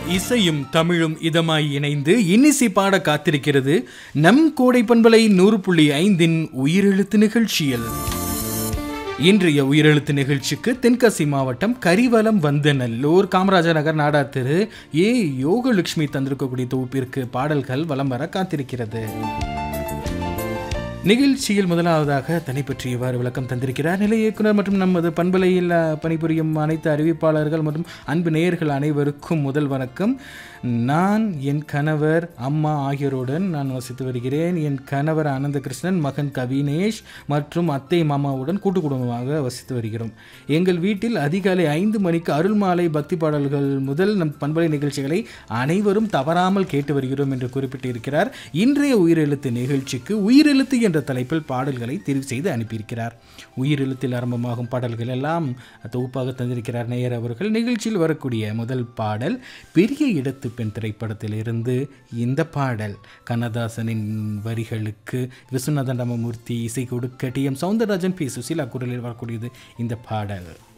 இசையும் தமிழும் இதமாய் இணைந்து இன்னிசை பாட காத்திருக்கிறது நம் கோடை பண்பலை நூறு புள்ளி ஐந்தின் உயிரெழுத்து நிகழ்ச்சியில் இன்றைய உயிரெழுத்து நிகழ்ச்சிக்கு தென்காசி மாவட்டம் கரிவலம் வந்த நல்லூர் காமராஜர் நகர் நாடார் திரு ஏ யோகலட்சுமி தந்திருக்கக்கூடிய தொகுப்பிற்கு பாடல்கள் வலம் வர காத்திருக்கிறது நிகழ்ச்சியில் முதலாவதாக தன்னை பற்றி இவ்வாறு விளக்கம் தந்திருக்கிறார் நிலை இயக்குனர் மற்றும் நமது பண்பலையில் அஹ், பணிபுரியும் அனைத்து அறிவிப்பாளர்கள் மற்றும் அன்பு நேயர்கள் அனைவருக்கும் முதல் வணக்கம் நான் என் கணவர் அம்மா ஆகியோருடன் நான் வசித்து வருகிறேன் என் கணவர் ஆனந்தகிருஷ்ணன் மகன் கவினேஷ் மற்றும் அத்தை மாமாவுடன் கூட்டு குடும்பமாக வசித்து வருகிறோம் எங்கள் வீட்டில் அதிகாலை ஐந்து மணிக்கு அருள் மாலை பக்தி பாடல்கள் முதல் நம் பண்பலை நிகழ்ச்சிகளை அனைவரும் தவறாமல் கேட்டு வருகிறோம் என்று குறிப்பிட்டிருக்கிறார் இன்றைய உயிரெழுத்து நிகழ்ச்சிக்கு உயிரெழுத்து என்ற தலைப்பில் பாடல்களை தெரிவு செய்து அனுப்பியிருக்கிறார் உயிரெழுத்தில் ஆரம்பமாகும் பாடல்கள் எல்லாம் தொகுப்பாக தந்திருக்கிறார் நேயர் அவர்கள் நிகழ்ச்சியில் வரக்கூடிய முதல் பாடல் பெரிய இடத்து பெண் திரைப்படத்திலிருந்து இந்த பாடல் கண்ணதாசனின் வரிகளுக்கு விஸ்வநாதன் ராமமூர்த்தி இசை கொடுக்க T M Soundararajan P Susheela குரலில் வரக்கூடியது இந்த பாடல்